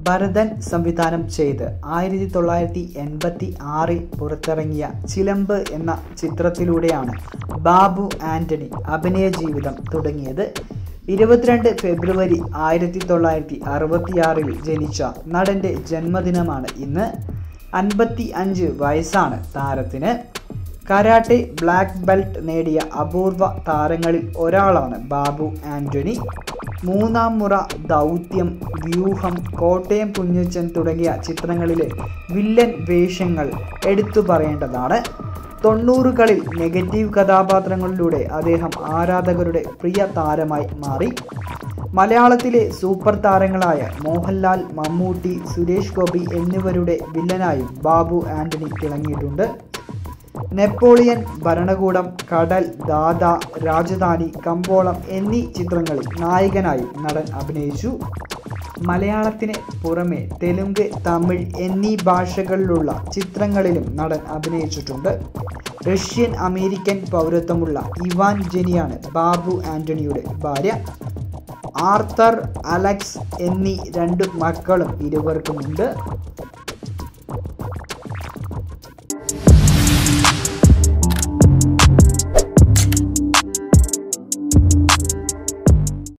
ഭരതൻ സംവിധാനം ചെയ്ത് ആയിരത്തി തൊള്ളായിരത്തി എൺപത്തി ആറിൽ പുറത്തിറങ്ങിയ ചിലമ്പ് എന്ന ചിത്രത്തിലൂടെയാണ് ബാബു ആന്റണി അഭിനയ ജീവിതം തുടങ്ങിയത് ഇരുപത്തിരണ്ട് ഫെബ്രുവരി ആയിരത്തി തൊള്ളായിരത്തി അറുപത്തിയാറിൽ ജനിച്ച നടൻ്റെ ജന്മദിനമാണ് ഇന്ന് അൻപത്തി അഞ്ച് വയസ്സാണ് താരത്തിന് കരാട്ടെ ബ്ലാക്ക് ബെൽറ്റ് നേടിയ അപൂർവ താരങ്ങളിൽ ഒരാളാണ് ബാബു ആന്റണി മൂന്നാം മുറ ദൗത്യം വ്യൂഹം കോട്ടയം കുഞ്ഞച്ചൻ തുടങ്ങിയ ചിത്രങ്ങളിലെ വില്ലൻ വേഷങ്ങൾ എടുത്തു പറയേണ്ടതാണ് തൊണ്ണൂറുകളിൽ നെഗറ്റീവ് കഥാപാത്രങ്ങളിലൂടെ അദ്ദേഹം ആരാധകരുടെ പ്രിയ താരമായി മാറി മലയാളത്തിലെ സൂപ്പർ താരങ്ങളായ മോഹൻലാൽ മമ്മൂട്ടി സുരേഷ് ഗോപി എന്നിവരുടെ വില്ലനായും ബാബു ആന്റണി തിളങ്ങിയിട്ടുണ്ട് നെപ്പോളിയൻ ഭരണകൂടം കടൽ ദാദ രാജധാനി കമ്പോളം എന്നീ ചിത്രങ്ങളിൽ നായകനായി നടൻ അഭിനയിച്ചു മലയാളത്തിന് പുറമെ തെലുങ്ക് തമിഴ് എന്നീ ഭാഷകളിലുള്ള ചിത്രങ്ങളിലും നടൻ അഭിനയിച്ചിട്ടുണ്ട് റഷ്യൻ അമേരിക്കൻ പൗരത്വമുള്ള ഇവാൻ ജെനിയാണ് ബാബു ആന്റണിയുടെ ഭാര്യ ആർത്തർ അലക്സ് എന്നീ രണ്ട് മക്കളും ഇരുവർക്കുമുണ്ട്